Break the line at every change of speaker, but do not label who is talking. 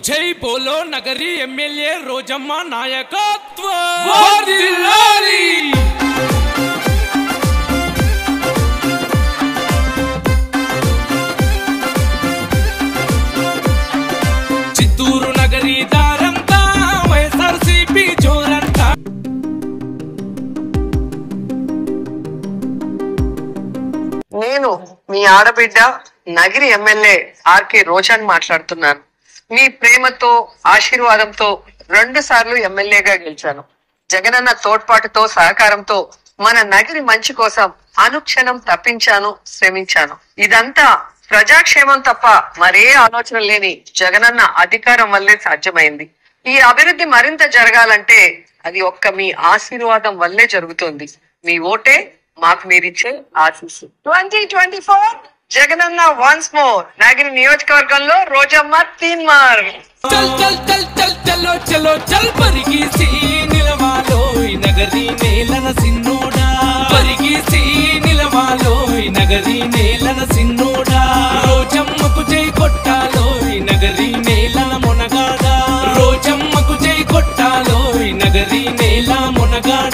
జై బోలో నగరి ఎమ్మెల్యే రోజమ్మ నాయకత్వ చిత్తూరు నగరి దారంతా వైఎస్ఆర్సీపీ జోరంతా
నేను మీ ఆడబిడ్డ నగిరి ఎమ్మెల్యే ఆర్కే రోషన్ మాట్లాడుతున్నాను మీ ప్రేమతో ఆశీర్వాదంతో రెండు సార్లు ఎమ్మెల్యేగా గెలిచాను జగనన్న తోడ్పాటుతో సహకారంతో మన నగిరి మంచి కోసం అనుక్షణం తప్పించాను శ్రమించాను ఇదంతా ప్రజాక్షేమం తప్ప మరే ఆలోచన లేని జగనన్న అధికారం వల్లే సాధ్యమైంది ఈ అభివృద్ధి మరింత జరగాలంటే అది ఒక్క మీ ఆశీర్వాదం వల్లే జరుగుతుంది మీ ఓటే మాకు మీరిచ్చే ఆశీస్సు twenty twenty four Jagananna once more Nagari నియోజకవర్గంలో రోజమ్మ తీన్ మార్
చల్ చల్ చల్ చల్ చలో చలో చల్ పరిగీసి నిలవాలో ఈ నగరి నేలన సిన్నోడా పరిగీసి నిలవాలో ఈ నగరి నేలన సిన్నోడా రోజమ్మకు జై కొట్టాలో ఈ నగరి నేలన మొనగాడా రోజమ్మకు జై కొట్టాలో ఈ నగరి నేల మొనగాడా